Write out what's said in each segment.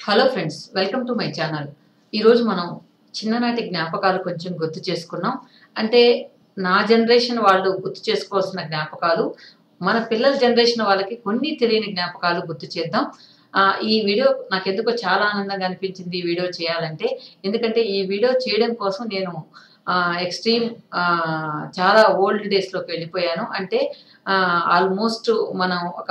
Hello friends welcome to my channel ఈరోజు మనం చిన్ననాటి జ్ఞాపకాలు కొంచెం గుర్తు చేసుకున్నాం అంటే నా జనరేషన్ వాళ్ళు గుర్తు చేసుకోవాల్సిన జ్ఞాపకాలు మన పిల్లల జనరేషన్ వాళ్ళకి కొన్ని తెలియని జ్ఞాపకాలు గుర్తు చేద్దాం ఆ, ఈ వీడియో నాకు ఎందుకో చాలా ఆనందంగా అనిపించింది ఈ వీడియో చేయాలంటే ఎందుకంటే ఈ వీడియో చేయడం కోసం నేను ఎక్స్ట్రీమ్ చాలా ఓల్డ్ డేస్లోకి వెళ్ళిపోయాను అంటే ఆల్మోస్ట్ మనం ఒక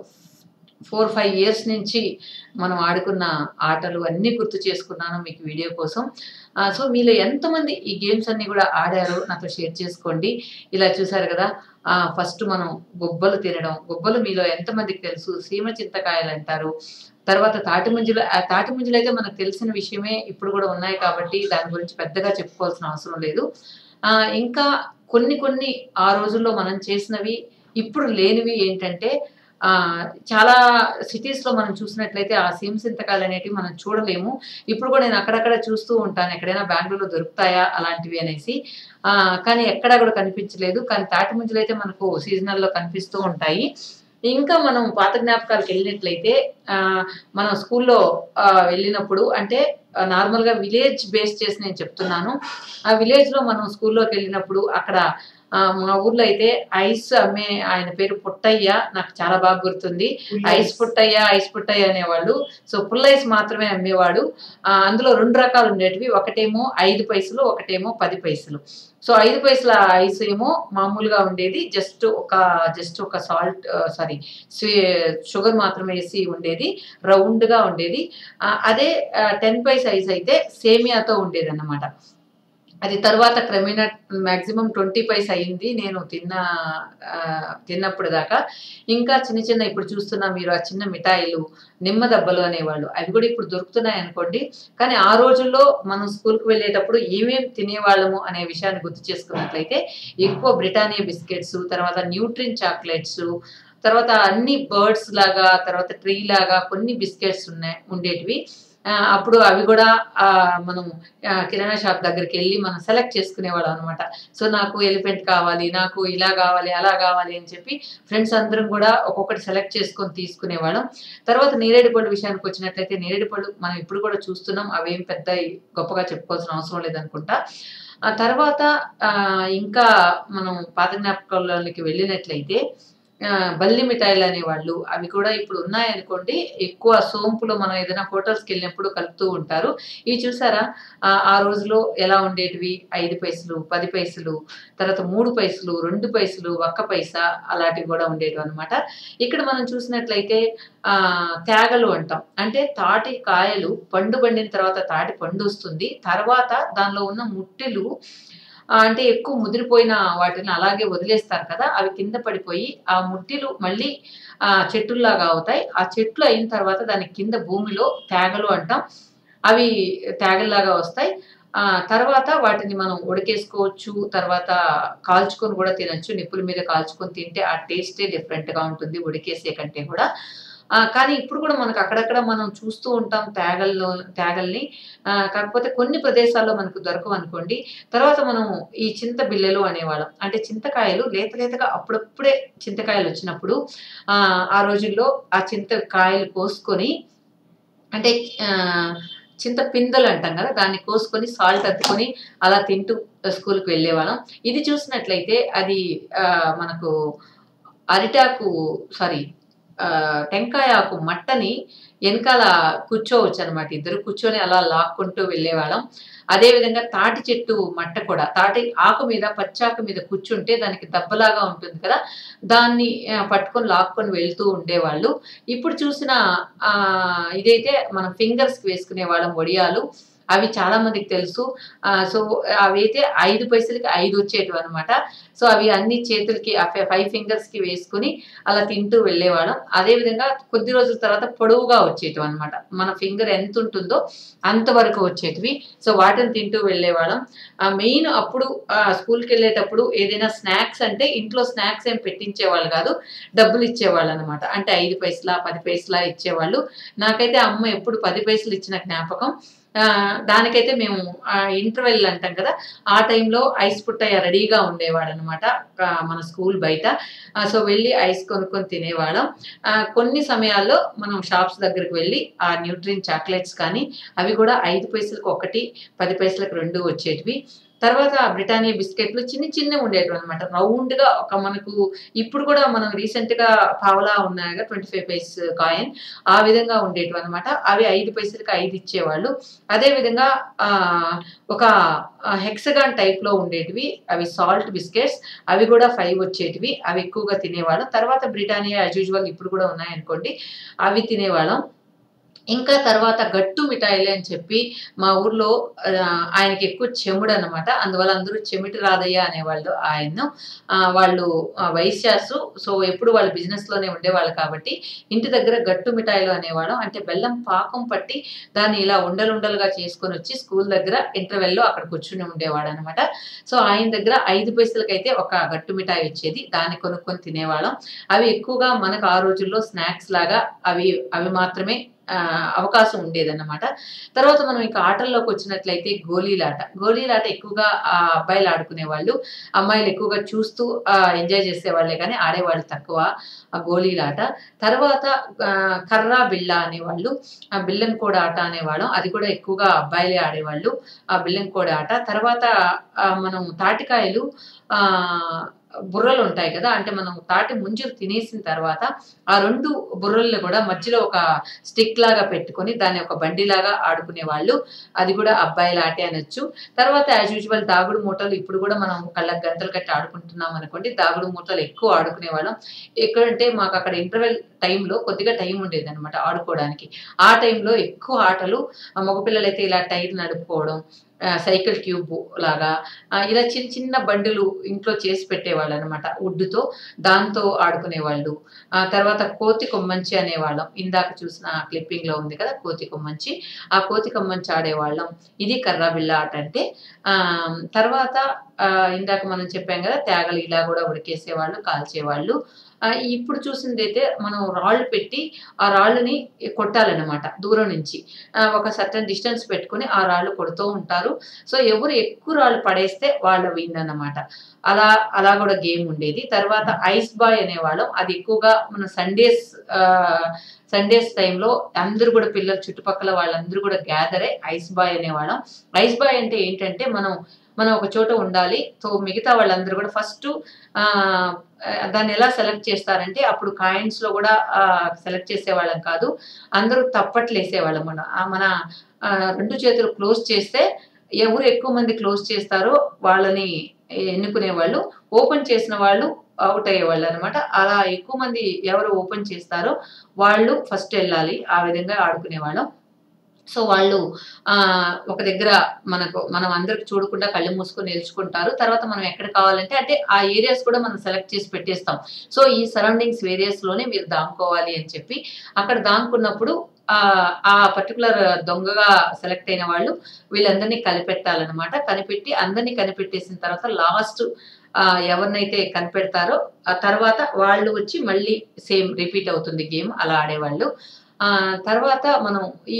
ఫోర్ ఫైవ్ ఇయర్స్ నుంచి మనం ఆడుకున్న ఆటలు అన్నీ గుర్తు చేసుకున్నాను మీకు వీడియో కోసం ఆ, సో మీలో ఎంతమంది ఈ గేమ్స్ అన్ని కూడా ఆడారో నాతో షేర్ చేసుకోండి ఇలా చూసారు కదా ఆ, ఫస్ట్ మనం గొబ్బలు తినడం గొబ్బలు మీలో ఎంతమందికి తెలుసు సీమ చింతకాయలు అంటారు తర్వాత తాటి ముంజలు ఆ తాటి ముంజలు అయితే మనకు తెలిసిన విషయమే ఇప్పుడు కూడా ఉన్నాయి కాబట్టి దాని గురించి పెద్దగా చెప్పుకోవాల్సిన అవసరం లేదు ఆ, ఇంకా కొన్ని కొన్ని ఆ రోజుల్లో మనం చేసినవి ఇప్పుడు లేనివి ఏంటంటే ఆ చాలా సిటీస్ లో మనం చూసినట్లయితే ఆ సీమ సింతకాయలు అనేటివి మనం చూడలేము ఇప్పుడు కూడా నేను అక్కడక్కడ చూస్తూ ఉంటాను ఎక్కడైనా బెంగళూరులో దొరుకుతాయా అలాంటివి అనేసి ఆ కానీ ఎక్కడా కూడా కనిపించలేదు కానీ తాటి ముంజలు అయితే మనకు సీజనల్ లో కనిపిస్తూ ఉంటాయి ఇంకా మనం పాత జ్ఞాపకాలకు వెళ్ళినట్లయితే ఆ మనం స్కూల్లో ఆ, వెళ్ళినప్పుడు అంటే నార్మల్ గా విలేజ్ బేస్ చేసి నేను చెప్తున్నాను ఆ విలేజ్ లో మనం స్కూల్లోకి వెళ్ళినప్పుడు అక్కడ ఆ, మా ఊర్లో అయితే ఐస్ అమ్మే ఆయన పేరు పుట్టయ్య నాకు చాలా బాగా గుర్తుంది ఐస్ పుట్టయ్య ఐస్ పుట్టయ్య అనేవాళ్ళు సో పుల్ల ఐస్ మాత్రమే అమ్మేవాడు ఆ, అందులో రెండు రకాలు ఉండేటివి ఒకటేమో ఐదు పైసలు ఒకటేమో పది పైసలు సో ఐదు పైసల ఐస్ ఏమో మామూలుగా ఉండేది జస్ట్ ఒక జస్ట్ ఒక సాల్ట్ సారీ షుగర్ మాత్రమే వేసి ఉండేది రౌండ్ గా ఉండేది ఆ, అదే టెన్ పైస్ ఐస్ అయితే సేమియాతో ఉండేది అన్నమాట అది తర్వాత క్రమేణా మాక్సిమం ట్వంటీ పైస్ అయింది నేను తిన్న ఆ, తిన్నప్పుడు దాకా ఇంకా చిన్న చిన్న ఇప్పుడు చూస్తున్నా మీరు ఆ చిన్న మిఠాయిలు నిమ్మ దెబ్బలు అనేవాళ్ళు అవి కూడా ఇప్పుడు దొరుకుతున్నాయి అనుకోండి కానీ ఆ రోజుల్లో మనం స్కూల్కి వెళ్ళేటప్పుడు ఏమేమి తినేవాళ్ళము అనే విషయాన్ని గుర్తు చేసుకున్నట్లయితే ఎక్కువ బ్రిటానియా బిస్కెట్స్ తర్వాత న్యూట్రిన్ చాక్లెట్స్ తర్వాత అన్ని బర్డ్స్ లాగా తర్వాత ట్రీ లాగా కొన్ని బిస్కెట్స్ ఉన్నాయి ఉండేటివి ఆ, అప్పుడు అవి కూడా ఆ, మనం ఆ, కిరాణా షాప్ దగ్గరికి వెళ్ళి మనం సెలెక్ట్ చేసుకునేవాళ్ళం అనమాట సో నాకు ఎలిఫెంట్ కావాలి నాకు ఇలా కావాలి అలా కావాలి అని చెప్పి ఫ్రెండ్స్ అందరం కూడా ఒక్కొక్కటి సెలెక్ట్ చేసుకొని తీసుకునేవాళ్ళం తర్వాత నేరేడు పళ్ళు విషయానికి వచ్చినట్లయితే నేరేడు పళ్ళు మనం ఇప్పుడు కూడా చూస్తున్నాం అవేం పెద్ద గొప్పగా చెప్పుకోవాల్సిన అవసరం లేదనుకుంటా ఆ తర్వాత ఆ, ఇంకా మనం పాత జ్ఞాపకాలకి వెళ్ళినట్లయితే ఆ, బల్లి మిఠాయిలు అనేవాళ్ళు అవి కూడా ఇప్పుడు ఉన్నాయనుకోండి ఎక్కువ సోంపులో మనం ఏదైనా హోటల్స్కి వెళ్ళినప్పుడు కలుపుతూ ఉంటారు ఇవి చూసారా ఆ, ఆ రోజులో ఎలా ఉండేటివి ఐదు పైసలు పది పైసలు తర్వాత మూడు పైసలు రెండు పైసలు ఒక్క పైసా అలాంటివి కూడా ఉండేవి అనమాట ఇక్కడ మనం చూసినట్లయితే ఆ తేగలు అంటాం అంటే తాటి కాయలు పండు పండిన తర్వాత తాటి పండు వస్తుంది తర్వాత దానిలో ఉన్న ముట్టిలు ఆ, అంటే ఎక్కువ ముదిరిపోయిన వాటిని అలాగే వదిలేస్తారు కదా అవి కింద పడిపోయి ఆ ముట్టిలు మళ్ళీ ఆ చెట్టుల్లాగా అవుతాయి ఆ చెట్లు అయిన తర్వాత దాని కింద భూమిలో తేగలు అంటాం అవి తేగల్లాగా వస్తాయి ఆ తర్వాత వాటిని మనం ఉడకేసుకోవచ్చు తర్వాత కాల్చుకొని కూడా తినొచ్చు నిప్పుల మీద కాల్చుకొని తింటే ఆ టేస్టే డిఫరెంట్ గా ఉంటుంది ఉడికేసే కంటే కూడా ఆ, కానీ ఇప్పుడు కూడా మనకు అక్కడక్కడ మనం చూస్తూ ఉంటాం తేగల్లో తేగల్ని ఆ, కాకపోతే కొన్ని ప్రదేశాల్లో మనకు దొరకవు అనుకోండి తర్వాత మనం ఈ చింత బిల్లెలు అనేవాళ్ళం అంటే చింతకాయలు లేత లేతగా అప్పుడప్పుడే చింతకాయలు వచ్చినప్పుడు ఆ ఆ రోజుల్లో ఆ చింతకాయలు కోసుకొని అంటే ఆ, చింత పిందెలు అంటాం కదా దాన్ని కోసుకొని సాల్ట్ అద్దుకొని అలా తింటూ స్కూల్కి వెళ్ళేవాళ్ళం ఇది చూసినట్లయితే అది ఆ, మనకు అరిటాకు సారీ ఆ, టెంకాయ ఆకు మట్టని వెనకాల కూర్చోవచ్చు అనమాట ఇద్దరు కూర్చొని అలా లాక్కుంటూ వెళ్ళేవాళ్ళం అదే విధంగా తాటి చెట్టు మట్ట కూడా తాటి ఆకు మీద పచ్చాకు మీద కూర్చుంటే దానికి దెబ్బలాగా ఉంటుంది కదా దాన్ని ఆ, పట్టుకొని లాక్కొని వెళ్తూ ఉండేవాళ్ళు ఇప్పుడు చూసిన ఆ ఇదైతే మనం ఫింగర్స్ కి వేసుకునే వాళ్ళం వడియాలు అవి చాలా మందికి తెలుసు ఆ, సో అవి అయితే ఐదు పైసలకి ఐదు వచ్చేటివి అనమాట సో అవి అన్ని చేతులకి ఫైవ్ ఫింగర్స్ కి వేసుకుని అలా తింటూ వెళ్ళేవాళ్ళం అదే విధంగా కొద్ది రోజుల తర్వాత పొడవుగా వచ్చేటివి అనమాట మన ఫింగర్ ఎంత ఉంటుందో అంతవరకు వచ్చేటివి సో వాటిని తింటూ వెళ్ళేవాళ్ళం మెయిన్ అప్పుడు ఆ, స్కూల్కి వెళ్ళేటప్పుడు ఏదైనా స్నాక్స్ అంటే ఇంట్లో స్నాక్స్ ఏం పెట్టించేవాళ్ళు కాదు డబ్బులు ఇచ్చేవాళ్ళు అనమాట అంటే ఐదు పైసలా పది పైసలా ఇచ్చేవాళ్ళు నాకైతే అమ్మ ఎప్పుడు పది పైసలు ఇచ్చిన జ్ఞాపకం ఆహ్, దానికైతే మేము ఆహ్, ఇంటర్వెల్ అంటాం కదా! ఆ టైంలో ఐస్ పుట్టయ్య రెడీగా ఉండేవాడనమాట. ఆహ్, మన స్కూల్ బయట. ఆహ్, సో, వెళ్లి ఐస్ కొనుక్కొని తినేవాళ్ళం. ఆహ్, కొన్ని సమయాల్లో మనం షాప్స్ దగ్గరికి వెళ్లి ఆ న్యూట్రిన్ చాక్లెట్స్ కానీ, అవి కూడా 5 పైసలకి ఒకటి, 10 పైసలకి 2 వచ్చేటివి. తర్వాత బ్రిటానియా బిస్కెట్‌లు చిన్ని చిన్నవి ఉండేటివన్నమాట. రౌండ్‌గా ఒక మనకు ఇప్పుడు కూడా మనం రీసెంట్‌గా పావలా ఉన్నాయిగా 25 పైస్ కాయిన్ ఆ విధంగా ఉండేటివన్నమాట. అవి 5 పైసలకి 5 ఇచ్చేవాళ్ళు. అదే విధంగా ఆహ్, ఒక ఆహ్, హెక్సాగాన్ టైప్‌లో ఉండేటివి. అవి సాల్ట్ బిస్కెట్స్. అవి కూడా 5 వచ్చేటివి. అవి ఎక్కువగా తినేవాళ్ళం. తర్వాత బ్రిటానియా యాజ్ యూజువల్ ఇప్పుడు కూడా ఉన్నాయనుకోండి. అవి తినేవాళ్ళం. ఇంకా తర్వాత గట్టు మిఠాయిలు అని చెప్పి మా ఊర్లో ఆహ్, ఆయనకి ఎక్కువ చెముడనమాట. అందువల్ల అందరూ చెమిటి రాధయ్య అనేవాళ్ళు ఆయన్ను. ఆహ్, వాళ్ళు ఆహ్, వైశ్యాసు. సో, ఎప్పుడు వాళ్ళు బిజినెస్‌లోనే ఉండేవాళ్ళు కాబట్టి, ఇంటి దగ్గర గట్టు మిఠాయిలు అనేవాళ్ళం. అంటే బెల్లం పాకం పట్టి దాన్ని ఇలా ఉండలుండలుగా చేసుకొనొచ్చి స్కూల్ దగ్గర ఇంటర్వెల్‌లో అక్కడ కూర్చొని ఉండేవాడనమాట. సో, ఆయన దగ్గర 5 పైసలకైతే ఒక గట్టు మిఠాయి వచ్చేది. దాన్ని కొనుక్కొని తినేవాళ్ళం. అవి ఎక్కువగా మనకు ఆ రోజుల్లో స్నాక్స్ లాగా అవి అవి మాత్రమే ఆహ్, అవకాశం ఉండేదన్నమాట. తర్వాత మనం ఇక ఆటల్లోకొచ్చినట్లయితే గోలీలాట. గోలీలాట ఎక్కువగా ఆహ్, అబ్బాయిలు ఆడుకునేవాళ్ళు. అమ్మాయిలు ఎక్కువగా చూస్తూ ఆహ్, ఎంజాయ్ చేసేవాళ్ళే గానీ ఆడేవాళ్ళు తక్కువ ఆ గోలీలాట. తర్వాత ఆహ్, కర్ర బిళ్ళ అనేవాళ్ళు. ఆ బిల్లం కోడి ఆట అనేవాళ్ళం. అది కూడా ఎక్కువగా అబ్బాయిలే ఆడేవాళ్ళు. ఆ బిల్లం కోడి ఆట. తర్వాత ఆహ్, మనం తాటికాయలు ఆహ్, బుర్రలుంటాయి కదా! అంటే మనం తాటి ముంజలు తినేసిన తర్వాత ఆ 2 బుర్రల్ని కూడా మధ్యలో ఒక స్టిక్ లాగా పెట్టుకొని దాన్ని ఒక బండిలాగా ఆడుకునేవాళ్ళు. అది కూడా అబ్బాయిల ఆటే అనొచ్చు. తర్వాత యాజ్ యూజువల్ దాగుడు మూతలు ఇప్పుడు కూడా మనం కళ్ళకి గంతలు కట్టి ఆడుకుంటున్నాం అనుకోండి. దాగుడు మూతలు ఎక్కువ ఆడుకునేవాళ్ళం. ఎక్కడంటే మాకు అక్కడ ఇంటర్వెల్ టైంలో కొద్దిగా టైం ఉండేదనమాట ఆడుకోవడానికి. ఆ టైంలో ఎక్కువ ఆటలు ఆహ్, మగపిల్లలైతే ఇలా టైర్ నడుపుకోవడం, ఆహ్, సైకిల్ ట్యూబ్ లాగా ఆహ్, ఇలా చిన్న చిన్న బండులు ఇంట్లో చేసి పెట్టేవాళ్ళనమాట వుడ్‌తో. దాంతో ఆడుకునేవాళ్ళు. ఆ తర్వాత కోతి కొమ్మంచి అనేవాళ్ళం. ఇందాక చూసిన క్లిప్పింగ్‌లో ఉంది కదా! కోతి కొమ్మంచి. ఆ కోతి కొమ్మంచి ఆడేవాళ్ళం. ఇది కర్ర బిళ్ళ ఆట అంటే. ఆహ్, తర్వాత ఆహ్, ఇందాక మనం చెప్పాం కదా! తేగలు ఇలా కూడా ఉడికేసేవాళ్ళు, కాల్చేవాళ్ళు. ఆహ్, ఇప్పుడు చూసిందైతే మనం రాళ్ళు పెట్టి ఆ రాళ్ళని కొట్టాలనమాట దూరం నుంచి. ఆహ్, ఒక సర్టెన్ డిస్టెన్స్ పెట్టుకొని ఆ రాళ్ళు కొడుతూ ఉంటారు. సో, ఎవరు ఎక్కువ రాళ్ళు పడేస్తే వాళ్ళు విన్ అన్నమాట. అలా అలా కూడా గేమ్ ఉండేది. తర్వాత ఐస్ బాయ్ అనేవాళ్ళం. అది ఎక్కువగా మన సండేస్ ఆహ్, సండేస్ టైంలో అందరూ కూడా పిల్లలు చుట్టుపక్కల వాళ్ళందరూ కూడా గ్యాదర్ అయ్యి ఐస్ బాయ్ అనేవాళ్ళం. ఐస్ బాయ్ అంటే ఏంటంటే మనం మనం ఒక చోట ఉండాలి. సో, మిగతా వాళ్ళందరూ కూడా ఫస్టు ఆహ్, దాన్ని ఎలా సెలెక్ట్ చేస్తారంటే అప్పుడు కాయిన్స్‌లో కూడా ఆహ్, సెలెక్ట్ చేసేవాళ్ళం కాదు. అందరూ తప్పట్లేసేవాళ్ళం మన ఆహ్, మన ఆహ్, 2 చేతులు క్లోజ్ చేస్తే ఎవరు ఎక్కువ మంది క్లోజ్ చేస్తారో వాళ్ళని ఎన్నుకునేవాళ్ళు. ఓపెన్ చేసిన వాళ్ళు ఔట్ అయ్యేవాళ్ళనమాట. అలా ఎక్కువ మంది ఎవరు ఓపెన్ చేస్తారో వాళ్ళు ఫస్ట్ ఎళ్ళాలి. ఆ విధంగా ఆడుకునేవాళ్ళం. సో, వాళ్ళు ఆహ్, ఒక దగ్గర మనకు మనం అందరికి చూడకుండా కళ్ళు మూసుకొని నిలుచుకుంటారు. తర్వాత మనం ఎక్కడ కావాలంటే అంటే ఆ ఏరియాస్ కూడా మనం సెలెక్ట్ చేసి పెట్టేస్తాం. సో, ఈ సరౌండింగ్స్ ఏరియాస్‌లోనే మీరు దాక్కోవాలి అని చెప్పి అక్కడ దాక్కున్నప్పుడు ఆహ్, ఆ పర్టిక్యులర్ దొంగగా సెలెక్ట్ అయిన వాళ్ళు వీళ్ళందరినీ కనిపెట్టాలనమాట. కనిపెట్టి అందరిని కనిపెట్టేసిన తర్వాత లాస్ట్ ఆహ్, ఎవరినైతే కనిపెడతారో ఆ తర్వాత వాళ్ళు వచ్చి మళ్ళీ సేమ్ రిపీట్ అవుతుంది గేమ్. అలా ఆడేవాళ్ళు. ఆహ్, తర్వాత మనం ఈ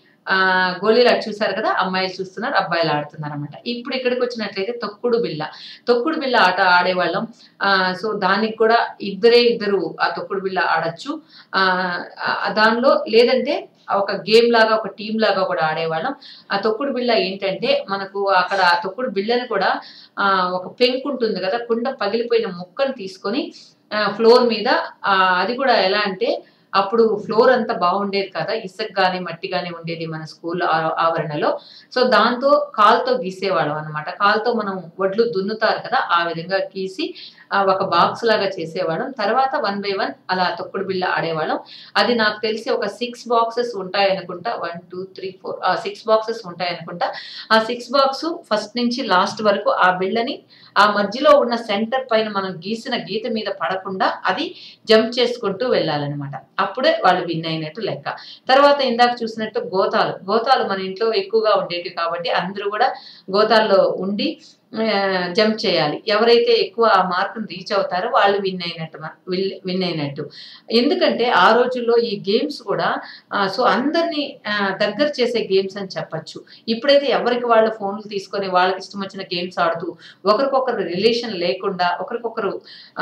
ఆహ్, గోలీలాట చూసారు కదా! అమ్మాయిలు చూస్తున్నారు. అబ్బాయిలు ఆడుతున్నారనమాట. ఇప్పుడు ఇక్కడికొచ్చినట్లయితే తొక్కుడు బిళ్ళ. తొక్కుడు బిళ్ళ ఆట ఆడేవాళ్ళం. ఆహ్, సో, దానికి కూడా ఇద్దరే ఇద్దరు ఆ తొక్కుడు బిళ్ళ ఆడొచ్చు. ఆహ్, ఆహ్, దానిలో లేదంటే ఒక గేమ్ లాగా ఒక టీమ్ లాగా కూడా ఆడేవాళ్ళం. ఆ తొక్కుడు బిళ్ళ ఏంటంటే మనకు అక్కడ ఆ తొక్కుడు బిళ్ళని కూడా ఆహ్, ఒక పెంకు ఉంటుంది కదా! కుండ పగిలిపోయిన ముక్కను తీసుకొని ఆహ్, ఫ్లోర్ మీద ఆహ్, అది కూడా ఎలా అంటే అప్పుడు ఫ్లోర్ అంతా బాగుండేది కాదా! ఇసక గాని, మట్టి గాని ఉండేది మన స్కూల్ ఆ ఆవరణలో. సో, దాంతో కాలుతో గీసేవాళ్ళం అనమాట. కాలుతో మనం వడ్లు దున్నుతారు కదా! ఆ విధంగా గీసి ఆహ్, ఒక బాక్స్ లాగా చేసేవాళ్ళం. తర్వాత వన్ బై వన్ అలా తొక్కుడు బిళ్ళ ఆడేవాళ్ళం. అది నాకు తెలిసి ఒక 6 బాక్సెస్ ఉంటాయనుకుంటా. 1, 2, 3, 4 ఆ! 6 బాక్సెస్ ఉంటాయనుకుంటా. ఆ 6 బాక్సు ఫస్ట్ నుంచి లాస్ట్ వరకు ఆ బిళ్ళని ఆ మధ్యలో ఉన్న సెంటర్ పైన మనం గీసిన గీత మీద పడకుండా అది జంప్ చేసుకుంటూ వెళ్ళాలనమాట. అప్పుడే వాళ్ళు విన్ అయినట్టు లెక్క. తర్వాత ఇందాక చూసినట్టు గోతాలు. గోతాలు మన ఇంట్లో ఎక్కువగా ఉండేటివి కాబట్టి అందరూ కూడా గోతాల్లో ఉండి జంప్ చేయాలి ఎవరైతే ఎక్కువ ఆ మార్కుని రీచ్ అవుతారో వాళ్ళు విన్ అయినట్టు విన్ అయినట్టు ఎందుకంటే ఆ రోజుల్లో ఈ గేమ్స్ కూడా సో అందరినీ ఆ, దగ్గర చేసే గేమ్స్ అని చెప్పొచ్చు ఇప్పుడైతే ఎవరికి వాళ్ళ ఫోన్లు తీసుకొని వాళ్ళకి ఇష్టం వచ్చిన గేమ్స్ ఆడుతూ ఒకరికొకరు రిలేషన్ లేకుండా ఒకరికొకరు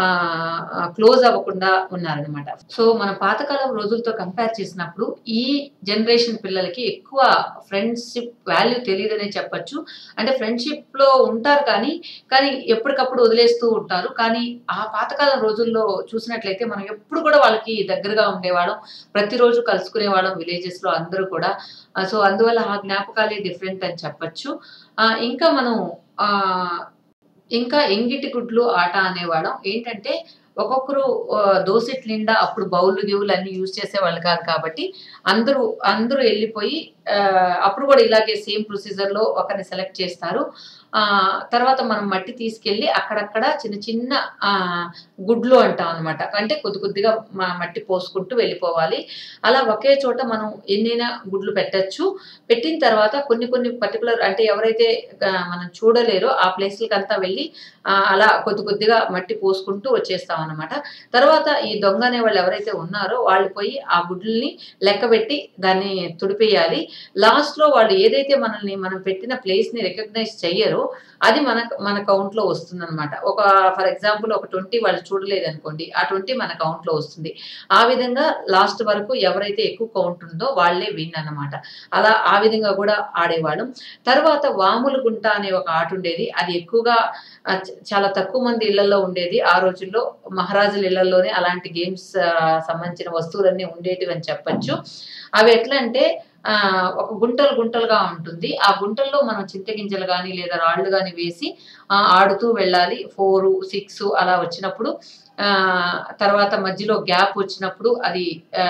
క్లోజ్ అవ్వకుండా ఉన్నారనమాట సో మన పాతకాలం రోజులతో కంపేర్ చేసినప్పుడు ఈ జనరేషన్ పిల్లలకి ఎక్కువ ఫ్రెండ్షిప్ వాల్యూ తెలియదనే చెప్పొచ్చు అంటే ఫ్రెండ్షిప్ లో ఉంటారు కానీ కానీ ఎప్పటికప్పుడు వదిలేస్తూ ఉంటారు కానీ ఆ పాతకాలం రోజుల్లో చూసినట్లయితే మనం ఎప్పుడు కూడా వాళ్ళకి దగ్గరగా ఉండేవాళ్ళం ప్రతిరోజు కలుసుకునే వాళ్ళం విలేజెస్ లో అందరూ కూడా ఆ, సో అందువల్ల ఆ జ్ఞాపకాలే డిఫరెంట్ అని చెప్పొచ్చు ఆ, ఇంకా మనం ఆ ఇంకా ఎంగిటి గుడ్లు ఆట అనేవాళ్ళం ఏంటంటే ఒక్కొక్కరు ఆ, దోసెట్ నిండా అప్పుడు బౌల్ గివులు అన్ని యూజ్ చేసేవాళ్ళు కాదు కాబట్టి అందరూ అందరూ వెళ్ళిపోయి ఆ, అప్పుడు కూడా ఇలాగే సేమ్ ప్రొసీజర్ లో ఒకరిని సెలెక్ట్ చేస్తారు ఆ తర్వాత మనం మట్టి తీసుకెళ్లి అక్కడక్కడ చిన్న చిన్న ఆ గుడ్లు అంటాం అనమాట అంటే కొద్ది కొద్దిగా మ- మట్టి పోసుకుంటూ వెళ్ళిపోవాలి అలా ఒకే చోట మనం ఎన్నైనా గుడ్లు పెట్టచ్చు పెట్టిన తర్వాత కొన్ని కొన్ని పర్టికులర్ అంటే ఎవరైతే ఆ, మనం చూడలేరో ఆ ప్లేస్లకి అంతా వెళ్ళి ఆ, అలా కొద్ది కొద్దిగా మట్టి పోసుకుంటూ వచ్చేస్తాం అనమాట తర్వాత ఈ దొంగ అనే వాళ్ళు ఎవరైతే ఉన్నారో వాళ్ళు పోయి ఆ గుడ్లని లెక్కబెట్టి దాన్ని తుడిపేయాలి లాస్ట్ లో వాళ్ళు ఏదైతే మనల్ని మనం పెట్టిన ప్లేస్ ని రికగ్నైజ్ చెయ్యరో అది మన మన కౌంట్ లో వస్తుంది అనమాట ఒక ఫర్ ఎగ్జాంపుల్ ఒక ట్వంటీ వాళ్ళు చూడలేదు అనుకోండి ఆ ట్వంటీ మన కౌంట్ లో వస్తుంది ఆ విధంగా లాస్ట్ వరకు ఎవరైతే ఎక్కువ కౌంట్ ఉందో వాళ్ళే విన్ అన్నమాట అలా ఆ విధంగా కూడా ఆడేవాళ్ళం తర్వాత వాముల గుంట అనే ఒక ఆట ఉండేది అది ఎక్కువగా ఆ, చ- చాలా తక్కువ మంది ఇళ్లలో ఉండేది ఆ రోజుల్లో మహారాజుల ఇళ్లలోనే అలాంటి గేమ్స్ సంబంధించిన వస్తువులన్నీ ఉండేటివి అని చెప్పొచ్చు అవి ఎట్లా అంటే ఆ ఒక గుంటలు గుంటలుగా ఉంటుంది ఆ గుంటల్లో మనం చింతగింజలు కానీ లేదా రాళ్ళు కానీ వేసి ఆ, ఆడుతూ వెళ్ళాలి ఫోర్ సిక్స్ అలా వచ్చినప్పుడు ఆ తర్వాత మధ్యలో గ్యాప్ వచ్చినప్పుడు అది ఆ,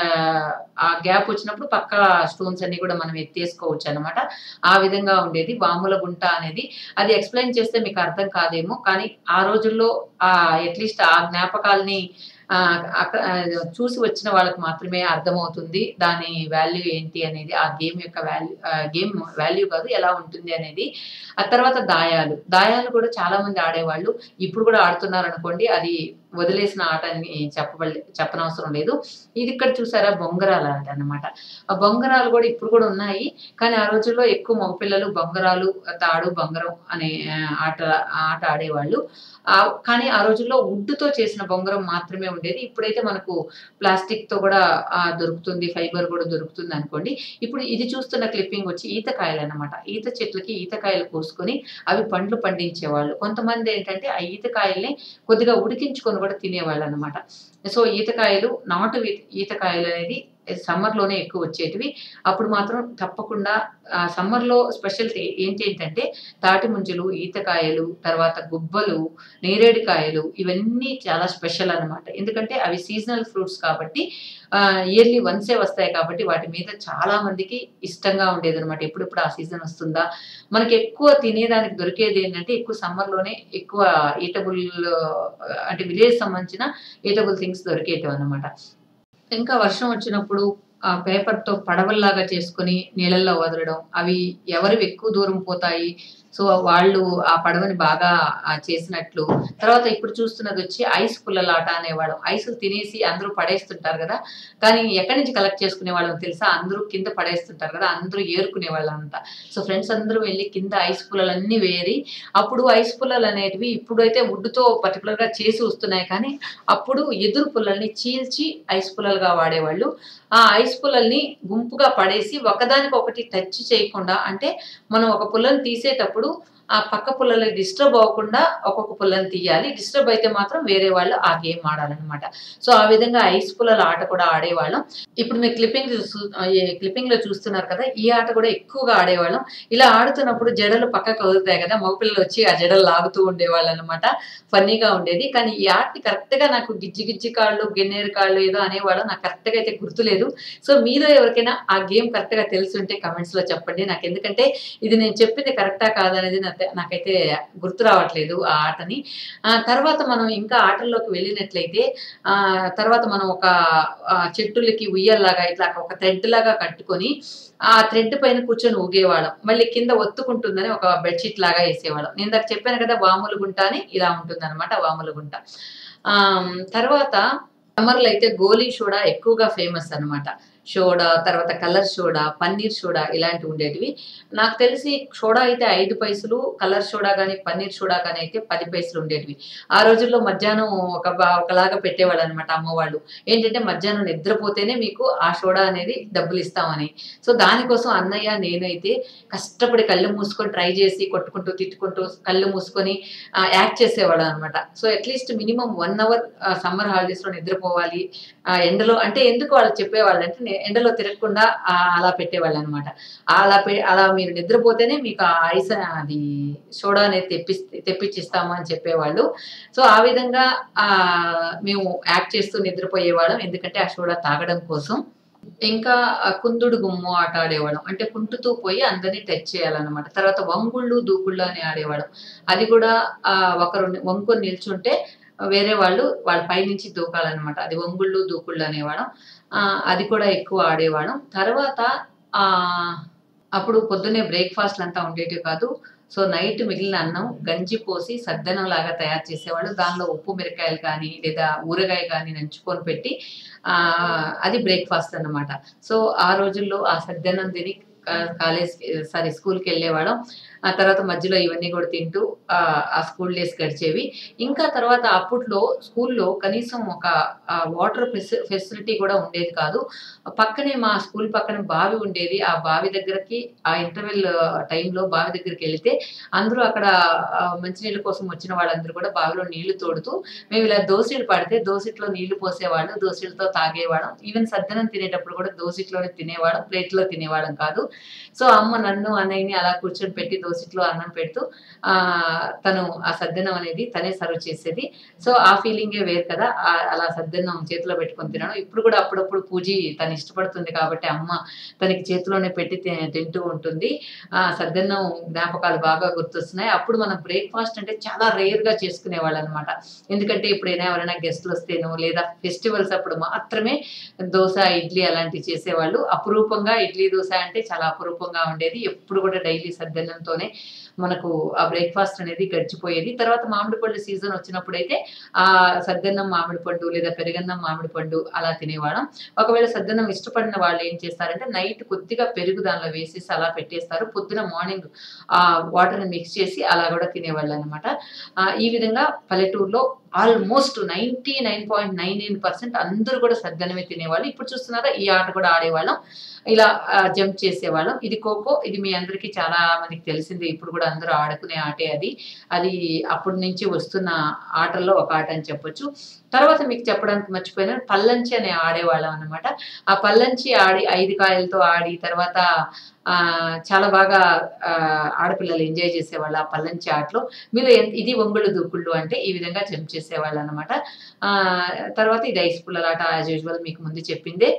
ఆ గ్యాప్ వచ్చినప్పుడు పక్క స్టోన్స్ అన్ని కూడా మనం ఎత్తేసుకోవచ్చు అనమాట ఆ విధంగా ఉండేది వాముల గుంట అనేది అది ఎక్స్ప్లెయిన్ చేస్తే మీకు అర్థం కాదేమో కానీ ఆ రోజుల్లో ఆ అట్లీస్ట్ ఆ జ్ఞాపకాల్ని ఆ, అక్క- ఆ, చూసి వచ్చిన వాళ్ళకి మాత్రమే అర్థమవుతుంది దాని వాల్యూ ఏంటి అనేది ఆ గేమ్ యొక్క వాల్యూ గేమ్ వాల్యూ కాదు ఎలా ఉంటుంది అనేది ఆ తర్వాత దాయాలు దాయాలు కూడా చాలా మంది ఆడేవాళ్ళు ఇప్పుడు కూడా ఆడుతున్నారు అనుకోండి అది వదిలేసిన ఆట అని చెప్పబడి చెప్పనవసరం లేదు ఇది ఇక్కడ చూసారా బొంగరాలు ఆట అన్నమాట ఆ బొంగరాలు కూడా ఇప్పుడు కూడా ఉన్నాయి కానీ ఆ రోజుల్లో ఎక్కువ మగపిల్లలు బొంగరాలు తాడు బొంగరం అనే ఆ, ఆట ఆట ఆడేవాళ్ళు ఆ, కానీ ఆ రోజుల్లో wood తో చేసిన బొంగరం మాత్రమే ఉండేది ఇప్పుడైతే మనకు ప్లాస్టిక్ తో కూడా ఆ, దొరుకుతుంది ఫైబర్ కూడా దొరుకుతుంది అనుకోండి ఇప్పుడు ఇది చూస్తున్న క్లిప్పింగ్ వచ్చి ఈతకాయలు అన్నమాట ఈత చెట్లకి ఈతకాయలు కోసుకొని అవి పండ్లు పండించేవాళ్ళు కొంతమంది ఏంటంటే ఆ ఈతకాయల్ని కొద్దిగా ఉడికించుకొని కూడా తినేవాళ్ళు అనమాట సో ఈతకాయలు నాటు ఈ- ఈతకాయలు అనేది సమ్మర్ లోనే ఎక్కువ వచ్చేటివి అప్పుడు మాత్రం తప్పకుండా ఆ సమ్మర్ లో స్పెషాలిటీ ఏంటి ఏంటంటే తాటి ముంజలు ఈతకాయలు తర్వాత గుబ్బలు నేరేడుకాయలు ఇవన్నీ చాలా స్పెషల్ అన్నమాట ఎందుకంటే అవి సీజనల్ ఫ్రూట్స్ కాబట్టి ఇయర్లీ వన్సే వస్తాయి కాబట్టి వాటి మీద చాలా మందికి ఇష్టంగా ఉండేది అనమాట ఎప్పుడెప్పుడు ఆ సీజన్ వస్తుందా మనకి ఎక్కువ తినేదానికి దొరికేది ఏంటంటే ఎక్కువ సమ్మర్ లోనే ఎక్కువ ఈటబుల్ అంటే విలేజ్ సంబంధించిన ఈటబుల్ థింగ్స్ దొరికేటివి అనమాట ఇంకా వర్షం వచ్చినప్పుడు ఆ పేపర్ తో పడవల్లాగా చేసుకుని నీళ్ళల్లో వదలడం అవి ఎవరు ఎక్కువ దూరం పోతాయి సో వాళ్ళు ఆ పడవని బాగా ఆ, చేసినట్లు తర్వాత ఇప్పుడు చూస్తున్నది వచ్చి ఐస్ పుల్లల ఆట అనేవాడు ఐసులు తినేసి అందరూ పడేస్తుంటారు కదా కానీ ఎక్కడి నుంచి కలెక్ట్ చేసుకునే వాళ్ళం తెలుసా అందరూ కింద పడేస్తుంటారు కదా అందరూ ఏరుకునే వాళ్ళం అంతా సో ఫ్రెండ్స్ అందరూ వెళ్ళి కింద ఐస్ పుల్లలన్నీ వేరి అప్పుడు ఐస్ పుల్లలు అనేటివి ఇప్పుడైతే వుడ్తో పర్టికులర్ గా చేసి వస్తున్నాయి కానీ అప్పుడు ఎదురు పుల్లల్ని చీల్చి ఐస్ పుల్లలుగా వాడేవాళ్ళు ఆ ఐస్ పుల్లల్ని గుంపుగా పడేసి ఒకదానికి ఒకటి టచ్ చేయకుండా అంటే మనం ఒక పుల్లని తీసేటప్పుడు ఆ పక్క పుల్లలు డిస్టర్బ్ అవ్వకుండా ఒక్కొక్క పుల్లని తీయాలి డిస్టర్బ్ అయితే మాత్రం వేరే వాళ్ళు ఆ గేమ్ ఆడాలన్నమాట సో ఆ విధంగా ఐస్ పుల్లల ఆట కూడా ఆడేవాళ్ళం ఇప్పుడు మీరు క్లిప్పింగ్ క్లిప్పింగ్ లో చూస్తున్నారు కదా ఈ ఆట కూడా ఎక్కువగా ఆడేవాళ్ళం ఇలా ఆడుతున్నప్పుడు జడలు పక్కకు వదులుతాయి కదా మగపిల్లలు వచ్చి ఆ జడలు లాగుతూ ఉండేవాళ్ళు అనమాట ఫన్నీగా ఉండేది కానీ ఈ ఆటని కరెక్ట్ గా నాకు గిజ్జి గిజ్జి కాళ్ళు గిన్నెరు కాళ్ళు ఏదో అనేవాళ్ళు నాకు కరెక్ట్ గా అయితే గుర్తులేదు సో మీలో ఎవరికైనా ఆ గేమ్ కరెక్ట్ గా తెలిసి ఉంటే కమెంట్స్ లో చెప్పండి నాకు ఎందుకంటే ఇది నేను చెప్పింది కరెక్టా కాదనేది నాకు నాకైతే- నాకైతే గుర్తు రావట్లేదు ఆ ఆటని ఆ తర్వాత మనం ఇంకా ఆటల్లోకి వెళ్ళినట్లయితే ఆ తర్వాత మనం ఒక ఆ, చెట్టులకి ఉయ్యల్లాగా ఇట్లా ఒక థ్రెడ్ లాగా కట్టుకొని ఆ థ్రెడ్ పైన కూర్చొని ఊగేవాళ్ళం మళ్ళీ కింద ఒత్తుకుంటుందని ఒక బెడ్షీట్ లాగా వేసేవాళ్ళం నేను ఇందాక చెప్పాను కదా వాముల గుంట అని ఇలా ఉంటుంది అనమాట వాముల గుంట ఆ, తర్వాత సమ్మర్లో అయితే గోలీ సోడా ఎక్కువగా ఫేమస్ అన్నమాట సోడా తర్వాత కలర్ సోడా పన్నీర్ సోడా ఇలాంటివి ఉండేటివి నాకు తెలిసి సోడా అయితే ఐదు పైసలు కలర్ సోడా కానీ పన్నీర్ సోడా కానీ అయితే పది పైసలు ఉండేటివి ఆ రోజుల్లో మధ్యాహ్నం ఒక బా- ఒకలాగా పెట్టేవాళ్ళు అనమాట అమ్మవాళ్ళు ఏంటంటే మధ్యాహ్నం నిద్రపోతేనే మీకు ఆ సోడా అనేది డబ్బులు ఇస్తామని సో దానికోసం అన్నయ్య నేనైతే కష్టపడి కళ్ళు మూసుకొని ట్రై చేసి కొట్టుకుంటూ తిట్టుకుంటూ కళ్ళు మూసుకొని ఆ, యాక్ట్ చేసేవాళ్ళం అనమాట so at least minimum one hour summer holidays లో నిద్రపోవాలి ఆ ఎండలో అంటే ఎందుకు వాళ్ళు చెప్పేవాళ్ళు అంటే నే- ఎండలో తిరగకుండా ఆ, అలా పెట్టేవాళ్ళు అనమాట అలా పె- అలా మీరు నిద్రపోతేనే మీకు ఆ ఐస్ అది సోడా అనేది తెప్పి తెప్పించిస్తాము అని చెప్పేవాళ్ళు సో ఆ విధంగా ఆ మేము యాక్ట్ చేస్తూ నిద్రపోయేవాళ్ళం ఎందుకంటే ఆ సోడా తాగడం కోసం ఇంకా ఆ కుందుడు గుమ్ము ఆట ఆడేవాళ్ళం అంటే కుంటుతూ పోయి అందరినీ టచ్ చేయాలన్నమాట తర్వాత వంగుళ్ళు దూకుళ్ళు అని ఆడేవాళ్ళం అది కూడా ఆ ఒకరు వంకొని నిల్చుంటే వేరే వాళ్ళు వాళ్ళ పై నుంచి దూకాలన్నమాట అది వంగుళ్ళు దూకుళ్ళు అనేవాళ్ళం ఆ, అది కూడా ఎక్కువ ఆడేవాళ్ళం తర్వాత ఆ అప్పుడు పొద్దున్నే బ్రేక్ఫాస్ట్ అంతా ఉండేటివి కాదు సో నైట్ మిగిలిన అన్నం గంజి పోసి సద్దనం లాగా తయారు చేసేవాళ్ళు దానిలో ఉప్పు మిరకాయలు కానీ లేదా ఊరగాయ కానీ నంచుకొని పెట్టి ఆ అది బ్రేక్ఫాస్ట్ అన్నమాట సో ఆ రోజుల్లో ఆ సద్దనం తిని కాలేజ్ సారీ స్కూల్కి వెళ్ళేవాళ్ళం ఆ తర్వాత మధ్యలో ఇవన్నీ కూడా తింటూ ఆ, ఆ స్కూల్ డేస్ గడిచేవి ఇంకా తర్వాత అప్పట్లో స్కూల్లో కనీసం ఒక వాటర్ ఫెసిలిటీ కూడా ఉండేది కాదు పక్కనే మా స్కూల్ పక్కన బావి ఉండేది ఆ బావి దగ్గరకి ఆ ఇంటర్వెల్ టైంలో బావి దగ్గరికి వెళితే అందరూ అక్కడ ఆ, మంచినీళ్ళ కోసం వచ్చిన వాళ్ళందరూ కూడా బావిలో నీళ్లు తోడుతూ మేము ఇలా దోశలు పడితే దోశట్లో నీళ్లు పోసేవాళ్ళం దోశలతో తాగేవాళ్ళం ఈవెన్ సద్దనం తినేటప్పుడు కూడా దోశట్లోనే తినేవాళ్ళం ప్లేట్లో తినేవాళ్ళం కాదు సో అమ్మ నన్ను అన్నయ్యని అలా కూర్చొని పెట్టి దోశట్లో అన్నం పెడుతూ ఆ తను ఆ సద్దనం అనేది తనే సర్వ్ చేసేది సో ఆ ఫీలింగే వేరు కదా ఆ- అలా సద్దన్నం చేతిలో పెట్టుకొని తినడం ఇప్పుడు కూడా అప్పుడప్పుడు పూజి తను ఇష్టపడుతుంది కాబట్టి అమ్మ తనకి చేతిలోనే పెట్టి తి- తింటూ ఉంటుంది ఆ సద్దన్నం జ్ఞాపకాలు బాగా గుర్తొస్తున్నాయి అప్పుడు మనం బ్రేక్ఫాస్ట్ అంటే చాలా రేర్ గా చేసుకునేవాళ్ళు అనమాట ఎందుకంటే ఇప్పుడైనా ఎవరైనా గెస్ట్లు వస్తేనో లేదా ఫెస్టివల్స్ అప్పుడు మాత్రమే దోశ ఇడ్లీ అలాంటివి చేసేవాళ్ళు అపురూపంగా ఇడ్లీ దోశ అంటే చాలా అపురూపంగా ఉండేది ఎప్పుడు కూడా డైలీ సద్దన్నంతోనే మనకు ఆ బ్రేక్ఫాస్ట్ అనేది గడిచిపోయేది తర్వాత మామిడి పళ్ళు సీజన్ వచ్చినప్పుడు అయితే ఆ సద్దన్నం మామిడి పండు లేదా పెరుగన్నం మామిడి పండు అలా తినేవాళ్ళం ఒకవేళ సద్దన్నం ఇష్టపడిన వాళ్ళు ఏం చేస్తారంటే నైట్ కొద్దిగా పెరుగు దానిలో వేసేసి అలా పెట్టేస్తారు పొద్దున మార్నింగ్ ఆ వాటర్ మిక్స్ చేసి అలా కూడా తినేవాళ్ళు అనమాట ఈ విధంగా పల్లెటూరులో almost ninety nine point nine nine percent అందరూ కూడా సద్దనమే తినేవాళ్ళు ఇప్పుడు చూస్తున్నారా ఈ ఆట కూడా ఆడేవాళ్ళం ఇలా జంప్ చేసేవాళ్ళం ఇది ఖోఖో ఇది మీ అందరికీ చాలా మందికి తెలిసిందే ఇప్పుడు కూడా అందరూ ఆడుకునే ఆటే అది అది అప్పటి నుంచి వస్తున్న ఆటల్లో ఒక ఆట అని చెప్పొచ్చు తర్వాత మీకు చెప్పడానికి మర్చిపోయిన పల్లంచి అనే ఆడేవాళ్ళం అనమాట ఆ పల్లంచి ఆడి ఐదు కాయలతో ఆడి తర్వాత ఆ చాలా బాగా ఆ, ఆడపిల్లలు ఎంజాయ్ చేసేవాళ్ళు ఆ పల్లంచి ఆటలో మీరు ఎన్- ఇది ఒంగుళ్ళు దూకుళ్ళు అంటే ఈ విధంగా జంప్ చేసేవాళ్ళు అనమాట ఆ తర్వాత ఇది ఐస్ పుల్లలాట యాజ్ యూజువల్ మీకు ముందు చెప్పిందే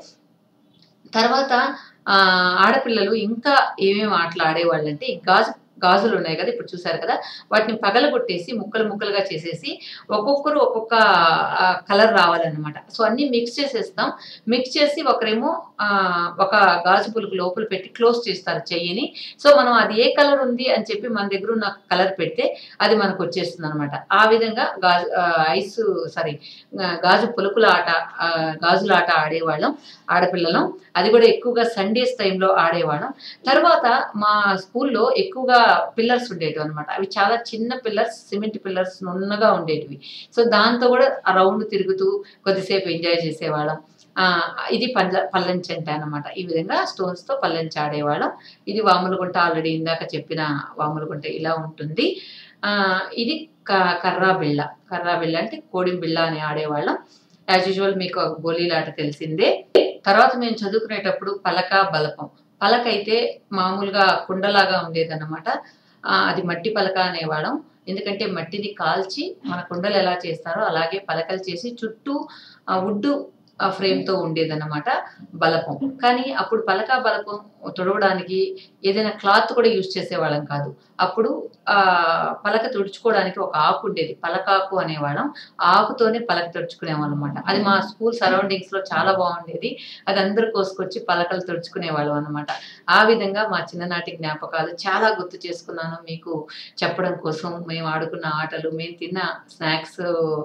తర్వాత ఆ ఆడపిల్లలు ఇంకా ఏమేమి ఆటలు ఆడేవాళ్ళు అంటే ఈ గాజు గాజులు ఉన్నాయి కదా ఇప్పుడు చూసారు కదా వాటిని పగలగొట్టేసి ముక్కలు ముక్కలుగా చేసేసి ఒక్కొక్కరు ఒక్కొక్క కలర్ రావాలన్నమాట సో అన్ని మిక్స్ చేసేస్తాం మిక్స్ చేసి ఒకరేమో ఆ, ఒక గాజు పులుకు లోపల పెట్టి క్లోజ్ చేస్తారు చెయ్యిని సో మనం అది ఏ కలర్ ఉంది అని చెప్పి మన దగ్గర ఉన్న కలర్ పెడితే అది మనకు వచ్చేస్తుంది అనమాట ఆ విధంగా గాజు ఆ, ఐస్ సారీ గాజు పులుకుల ఆట ఆ, గాజుల ఆట ఆడేవాళ్ళం ఆడపిల్లలం అది కూడా ఎక్కువగా సండేస్ టైంలో ఆడేవాళ్ళం తర్వాత మా స్కూల్లో ఎక్కువగా పిల్లర్స్ ఉండేటివి అనమాట అవి చాలా చిన్న పిల్లర్స్ సిమెంట్ పిల్లర్స్ నున్నగా ఉండేటివి సో దాంతో కూడా ఆ రౌండ్ తిరుగుతూ కొద్దిసేపు ఎంజాయ్ చేసేవాళ్ళం ఆ, ఇది పల్ల పల్లంచి అంటే అనమాట ఈ విధంగా స్టోన్స్ తో పల్లంచి ఆడేవాళ్ళం ఇది వాములగుంట ఆల్రెడీ ఇందాక చెప్పిన వాములగుంట ఇలా ఉంటుంది ఆ ఇది క- కర్రా బిళ్ళ కర్రా బిళ్ళ అంటే కోడిం బిళ్ళ అని ఆడేవాళ్ళం యాజ్ యూజువల్ మీకు గోళీలాట తెలిసిందే తర్వాత మేము చదువుకునేటప్పుడు పలక బలపం పలక అయితే మామూలుగా కుండలాగా ఉండేదన్నమాట ఆ, అది మట్టి పలక అనేవాళ్ళం ఎందుకంటే మట్టిని కాల్చి మన కుండలు ఎలా చేస్తారో అలాగే పలకలు చేసి చుట్టూ ఆ వుడ్డు ఫ్రేమ్తో ఉండేదన్నమాట బలపం కానీ అప్పుడు పలక బలపం తుడవడానికి ఏదైనా క్లాత్ కూడా యూజ్ చేసేవాళ్ళం కాదు అప్పుడు ఆ పలక తుడుచుకోవడానికి ఒక ఆకు ఉండేది పలకాకు అనేవాళ్ళం ఆ ఆకుతోనే పలక తుడుచుకునేవాళ్ళం అనమాట అది మా స్కూల్ సరౌండింగ్స్ లో చాలా బాగుండేది అది అందరూ కోసుకొచ్చి పలకలు తుడుచుకునేవాళ్ళం అనమాట ఆ విధంగా మా చిన్ననాటి జ్ఞాపకాలు చాలా గుర్తు చేసుకున్నాను మీకు చెప్పడం కోసం మేము ఆడుకున్న ఆటలు మేము తిన్న స్నాక్స్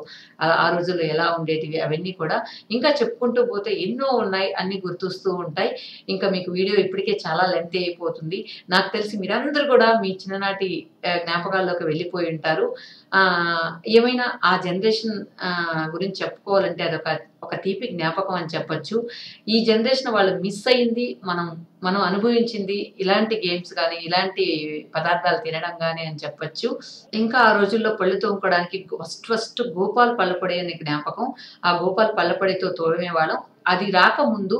ఆ రోజుల్లో ఎలా ఉండేటివి అవన్నీ కూడా ఇంకా చెప్పుకుంటూ పోతే ఎన్నో ఉన్నాయి అన్ని గుర్తొస్తూ ఉంటాయి ఇంకా మీకు వీడియో ఇప్పటికే చాలా లెంత్ అయిపోతుంది నాకు తెలిసి మీరందరూ కూడా మీ చిన్ననాటి ఆ, జ్ఞాపకాల్లోకి వెళ్ళిపోయి ఉంటారు ఆ ఏమైనా ఆ జనరేషన్ గురించి చెప్పుకోవాలంటే అదొక ఒక తీపి జ్ఞాపకం అని చెప్పొచ్చు ఈ జనరేషన్ వాళ్ళు మిస్ అయింది మనం మనం అనుభవించింది ఇలాంటి గేమ్స్ కానీ ఇలాంటి పదార్థాలు తినడం కానీ అని చెప్పొచ్చు ఇంకా ఆ రోజుల్లో పళ్ళు తోముకోవడానికి ఫస్ట్ ఫస్ట్ గోపాల్ పళ్ళపొడి అనే జ్ఞాపకం ఆ గోపాల్ పళ్ళపొడితో తోడమేవాళ్ళం అది రాకముందు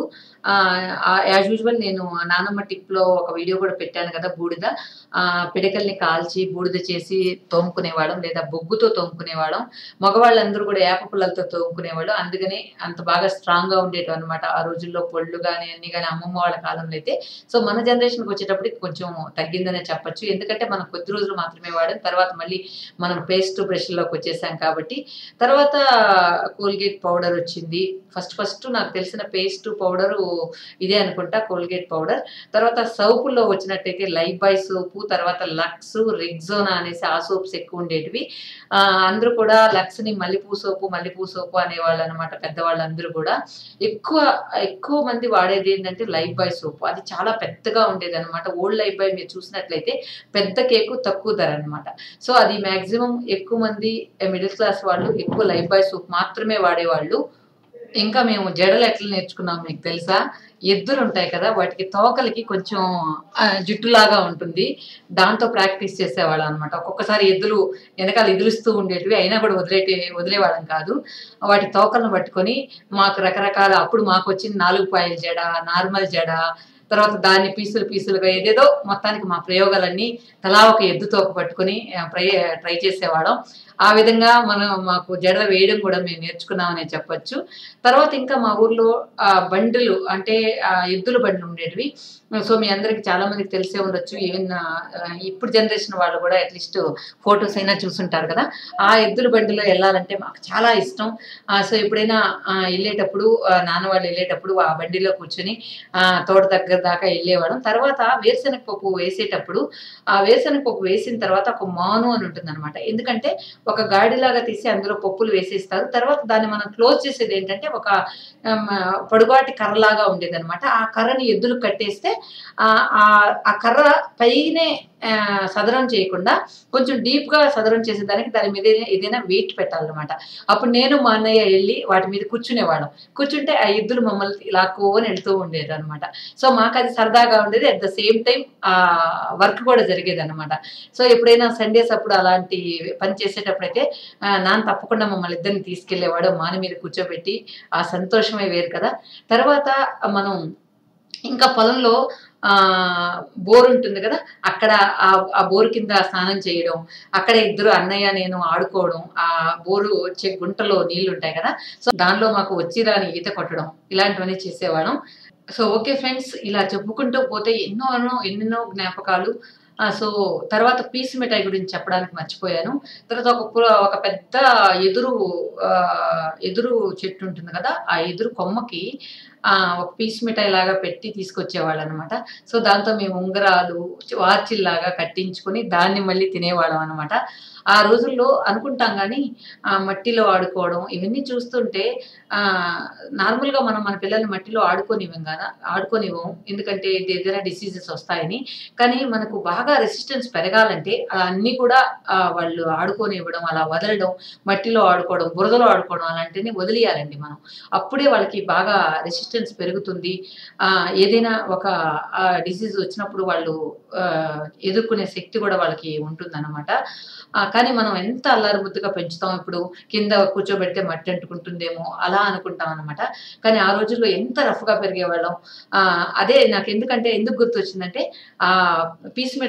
యాజ్ యూజువల్ నేను నానమ్మ టిప్లో ఒక వీడియో కూడా పెట్టాను కదా బూడిద ఆ, పిడకల్ని కాల్చి బూడిద చేసి తోముకునేవాళ్ళం లేదా బొగ్గుతో తోముకునేవాళ్ళం మగవాళ్ళందరూ కూడా ఏప పుల్లలతో తోముకునేవాళ్ళు అందుకనే అంత బాగా స్ట్రాంగ్ గా ఉండేవి అనమాట ఆ రోజుల్లో పొళ్ళు కానీ అన్ని కానీ అమ్మమ్మ వాళ్ళ కాలంలో అయితే సో మన జనరేషన్కి వచ్చేటప్పటికి కొంచెం తగ్గిందనే చెప్పొచ్చు ఎందుకంటే మనం కొద్ది రోజులు మాత్రమే వాడాం తర్వాత మళ్ళీ మనం పేస్ట్ బ్రష్లోకి వచ్చేసాం కాబట్టి తర్వాత కోల్గేట్ పౌడర్ వచ్చింది ఫస్ట్ ఫస్ట్ నాకు తెలిసిన పేస్ట్ పౌడర్ ఇదే అనుకుంటా కోల్గేట్ పౌడర్ తర్వాత సోపుల్లో వచ్చినట్టయితే లైఫ్ బాయ్ సోపు తర్వాత లక్స్ రిగ్జోనా అనేసి ఆ సోప్స్ ఎక్కువ ఉండేటివి ఆ, అందరూ కూడా లక్స్ ని మల్లెపూ సోపు మల్లెపూ సోపు అనేవాళ్ళు అనమాట పెద్దవాళ్ళందరూ కూడా ఎక్కువ ఎక్కువ మంది వాడేది ఏంటంటే లైఫ్ బాయ్ సోపు అది చాలా పెద్దగా ఉండేది అనమాట ఓల్డ్ లైఫ్ బాయ్ మీరు చూసినట్లయితే పెద్ద కేకు తక్కువ ధర అనమాట సో అది మాక్సిమం ఎక్కువ మంది మిడిల్ క్లాస్ వాళ్ళు ఎక్కువ లైఫ్ బాయ్ సోప్ మాత్రమే వాడేవాళ్ళు ఇంకా మేము జడలు ఎట్లా నేర్చుకున్నాం మీకు తెలుసా ఎద్దులు ఉంటాయి కదా వాటికి తోకలకి కొంచెం ఆ, జుట్టులాగా ఉంటుంది దాంతో ప్రాక్టీస్ చేసేవాళ్ళం అనమాట ఒక్కొక్కసారి ఎద్దులు వెనకాల ఎదురుస్తూ ఉండేటివి అయినా కూడా వదిలేటి వదిలేవాళ్ళం కాదు వాటి తోకలను పట్టుకొని మాకు రకరకాల అప్పుడు మాకు వచ్చింది నాలుగు పాయల జడ నార్మల్ జడ తర్వాత దాన్ని పీసులు పీసులుగా ఏదేదో మొత్తానికి మా ప్రయోగాలన్నీ తలా ఒక ఎద్దు తోక పట్టుకొని ఆ, ట్రై ట్రై చేసేవాళ్ళం ఆ విధంగా మనం మాకు జడ వేయడం కూడా మేము నేర్చుకున్నామనే చెప్పొచ్చు తర్వాత ఇంకా మా ఊర్లో ఆ బండులు అంటే ఆ ఎద్దుల బండ్లు ఉండేటివి సో మీ అందరికి చాలా మందికి తెలిసే ఉండొచ్చు ఈవెన్ ఇప్పుడు జనరేషన్ వాళ్ళు కూడా అట్లీస్ట్ ఫొటోస్ అయినా చూసుంటారు కదా ఆ ఎద్దుల బండిలో వెళ్ళాలంటే మాకు చాలా ఇష్టం ఆ, సో ఎప్పుడైనా ఆ, వెళ్ళేటప్పుడు ఆ, నాన్న వాళ్ళు వెళ్ళేటప్పుడు ఆ బండిలో కూర్చొని ఆ, తోట దగ్గర దాకా వెళ్ళేవాళ్ళం తర్వాత వేరుశనగ పప్పు వేసేటప్పుడు ఆ వేరుశనగ పప్పు వేసిన తర్వాత ఒక మాను అని ఉంటుంది అనమాట ఎందుకంటే ఒక గాడిలాగా తీసి అందులో పప్పులు వేసేస్తారు తర్వాత దాన్ని మనం క్లోజ్ చేసేది ఏంటంటే ఒక ఆమ్, పొడుగాటి కర్రలాగా ఉండేది అనమాట ఆ కర్రని ఎద్దులు కట్టేస్తే ఆ ఆ- ఆ కర్ర పైనే ఆ, సదరం చేయకుండా కొంచెం డీప్ గా సదరం చేసేదానికి దాని మీద ఏదైనా- ఏదైనా వెయిట్ పెట్టాలన్నమాట అప్పుడు నేను మా అన్నయ్య వెళ్ళి వాటి మీద కూర్చునేవాళ్ళం కూర్చుంటే ఆ ఎద్దులు మమ్మల్ని లాక్కోని వెళ్తూ ఉండేది అనమాట సో మాకు అది సరదాగా ఉండేది అట్ ద సేమ్ టైం ఆ వర్క్ కూడా జరిగేది అనమాట సో ఎప్పుడైనా సండేస్ అప్పుడు అలాంటి పని చేసేటప్పుడైతే ఆ, నాన్న తప్పకుండా మమ్మల్ని ఇద్దరిని తీసుకెళ్లేవాడు మాని మీద కూర్చోబెట్టి ఆ సంతోషమే వేరు కదా తర్వాత మనం ఇంకా పొలంలో ఆ బోర్ ఉంటుంది కదా అక్కడ ఆ ఆ బోరు కింద స్నానం చేయడం అక్కడ ఇద్దరు అన్నయ్య నేను ఆడుకోవడం ఆ బోరు వచ్చే గుంటలో నీళ్లు ఉంటాయి కదా సో దానిలో మాకు వచ్చి రాని ఈత కొట్టడం ఇలాంటివన్నీ చేసేవాళ్ళం సో ఓకే ఫ్రెండ్స్ ఇలా చెప్పుకుంటూ పోతే ఎన్నో ఎన్నో ఎన్నెన్నో జ్ఞాపకాలు ఆ, సో తర్వాత పీస్ మిఠాయి గురించి చెప్పడానికి మర్చిపోయాను తర్వాత ఒక పు- ఒక పెద్ద ఎదురు ఆ, ఎదురు చెట్టు ఉంటుంది కదా ఆ ఎదురు కొమ్మకి ఆ, ఒక పీస్ మిఠాయి లాగా పెట్టి తీసుకొచ్చేవాళ్ళు అనమాట సో దాంతో మేము ఉంగరాలు వార్చిల్లాగా కట్టించుకొని దాన్ని మళ్ళీ తినేవాళ్ళం అనమాట ఆ రోజుల్లో అనుకుంటాం కానీ ఆ మట్టిలో ఆడుకోవడం ఇవన్నీ చూస్తుంటే ఆ నార్మల్గా మనం మన పిల్లల్ని మట్టిలో ఆడుకోనివ్వం కదా ఆడుకోనివ్వం ఎందుకంటే ఏదైనా డిసీజెస్ వస్తాయని కానీ మనకు బాగా రెసిస్టెన్స్ పెరగాలంటే అలా అన్నీ కూడా ఆ, వాళ్ళు ఆడుకోనివ్వడం అలా వదలడం మట్టిలో ఆడుకోవడం బురదలో ఆడుకోవడం అలాంటివి వదిలేయాలండి మనం అప్పుడే వాళ్ళకి బాగా రెసిస్టెన్స్ పెరుగుతుంది ఆ, ఏదైనా ఒక డిసీజ్ వచ్చినప్పుడు వాళ్ళు ఆ, ఎదుర్కొనే శక్తి కూడా వాళ్ళకి ఉంటుందన్నమాట ఆ, కానీ మనం ఎంత అల్లారు ముద్దుగా పెంచుతాం ఇప్పుడు కింద కూర్చోబెడితే మట్టి అంటుకుంటుందేమో అలా అనుకుంటాం అనమాట కానీ ఆ రోజుల్లో ఎంత రఫ్గా పెరిగేవాళ్ళం ఆ, అదే నాకు ఎందుకంటే ఎందుకు గుర్తొచ్చిందంటే ఆ పీస్ మిఠాయి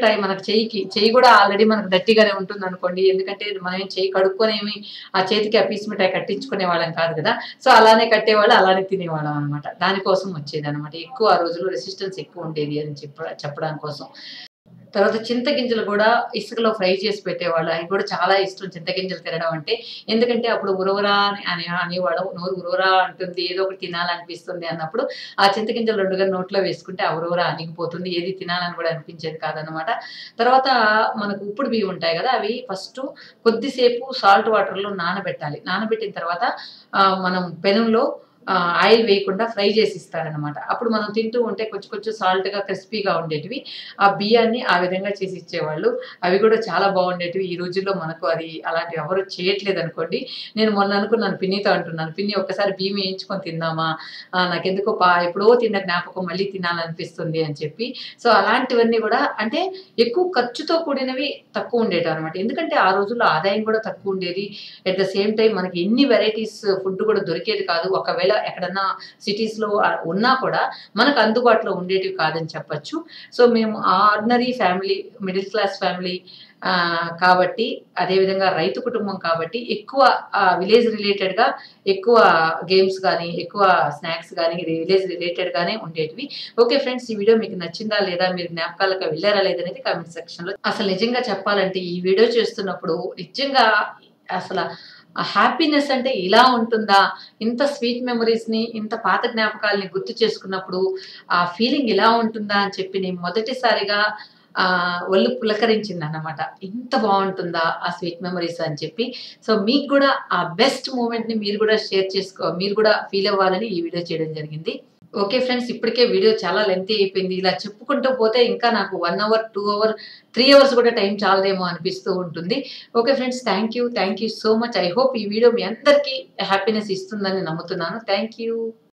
మిరపకాయ మనకు చెయ్యికి చెయ్యి కూడా ఆల్రెడీ మనకు దట్టిగానే ఉంటుంది అనుకోండి ఎందుకంటే మనం ఏం చెయ్యి కడుక్కొనేమి ఆ చేతికి ఆ పీస్ మిఠాయి కట్టించుకునే వాళ్ళం కాదు కదా సో అలానే కట్టేవాళ్ళు అలానే తినేవాళ్ళం అనమాట దానికోసం వచ్చేది అనమాట ఎక్కువ ఆ రోజుల్లో రెసిస్టెన్స్ ఎక్కువ ఉండేది అని చెప్ప చెప్పడానికి కోసం తర్వాత చింతగింజలు కూడా ఇసుకలో ఫ్రై చేసి పెట్టేవాళ్ళు అవి కూడా చాలా ఇష్టం చింతగింజలు తినడం అంటే ఎందుకంటే అప్పుడు ఉరవరా అని అని అనేవాడు నోరు ఉరవరా అంటుంది ఏదో ఒకటి తినాలనిపిస్తుంది అన్నప్పుడు ఆ చింతగింజలు రెండుగా నోట్లో వేసుకుంటే ఆ ఉరవరా అణిగిపోతుంది ఏది తినాలని కూడా అనిపించేది కాదనమాట తర్వాత మనకు ఉప్పుడు బియ్యం ఉంటాయి కదా అవి ఫస్ట్ కొద్దిసేపు సాల్ట్ వాటర్లో నానబెట్టాలి నానబెట్టిన తర్వాత ఆ, మనం పెనంలో ఆ, ఆయిల్ వేయకుండా ఫ్రై చేసి ఇస్తారనమాట అప్పుడు మనం తింటూ ఉంటే కొంచెం కొంచెం సాల్ట్గా క్రిస్పీగా ఉండేటివి ఆ బియ్యాన్ని ఆ విధంగా చేసి ఇచ్చేవాళ్ళు అవి కూడా చాలా బాగుండేటివి ఈ రోజుల్లో మనకు అది అలాంటివి ఎవరు చేయట్లేదు అనుకోండి నేను మొన్న అనుకున్నాను పిన్నితో అంటున్నాను పిన్ని ఒక్కసారి బియ్యం వేయించుకొని తిందామా ఆ, నాకెందుకో పా ఎప్పుడో తిన్న జ్ఞాపకం మళ్ళీ తినాలనిపిస్తుంది అని చెప్పి సో అలాంటివన్నీ కూడా అంటే ఎక్కువ ఖర్చుతో కూడినవి తక్కువ ఉండేవి అనమాట ఎందుకంటే ఆ రోజుల్లో ఆదాయం కూడా తక్కువ ఉండేది అట్ ద సేమ్ టైం మనకి ఎన్ని వెరైటీస్ ఫుడ్ కూడా దొరికేది కాదు ఒకవేళ ఎక్కడన్నా సిటీస్లో ఉన్నా కూడా మనకు అందుబాటులో ఉండేటివి కాదని చెప్పొచ్చు సో మేము ordinary family middle class family కాబట్టి అదేవిధంగా రైతు కుటుంబం కాబట్టి ఎక్కువ విలేజ్ రిలేటెడ్గా ఎక్కువ గేమ్స్ కానీ ఎక్కువ స్నాక్స్ కానీ విలేజ్ రిలేటెడ్గానే ఉండేటివి ఓకే ఫ్రెండ్స్ ఈ వీడియో మీకు నచ్చిందా లేదా మీరు జ్ఞాపకాలకు వెళ్ళారా లేదనేది కామెంట్ సెక్షన్లో అసలు నిజంగా చెప్పాలంటే ఈ వీడియో చేస్తున్నప్పుడు నిజంగా అసలు ఆ హ్యాపీనెస్ అంటే ఇలా ఉంటుందా ఇంత స్వీట్ మెమరీస్ని ఇంత పాత జ్ఞాపకాలని గుర్తు చేసుకున్నప్పుడు ఆ ఫీలింగ్ ఇలా ఉంటుందా అని చెప్పి నేను మొదటిసారిగా ఆ ఒళ్ళు పులకరించింది అన్నమాట ఇంత బాగుంటుందా ఆ స్వీట్ మెమరీస్ అని చెప్పి సో మీకు కూడా ఆ బెస్ట్ మూమెంట్ని మీరు కూడా షేర్ చేసుకో మీరు కూడా ఫీల్ అవ్వాలని ఈ వీడియో చేయడం జరిగింది ఓకే ఫ్రెండ్స్ ఇప్పటికే వీడియో చాలా లెంతీ అయిపోయింది ఇలా చెప్పుకుంటూ పోతే ఇంకా నాకు one hour two hour three hours కూడా టైం చాలదేమో అనిపిస్తూ ఉంటుంది okay friends thank you thank you so much I hope ఈ వీడియో మీ అందరికీ హ్యాపీనెస్ ఇస్తుందని నమ్ముతున్నాను థ్యాంక్ యూ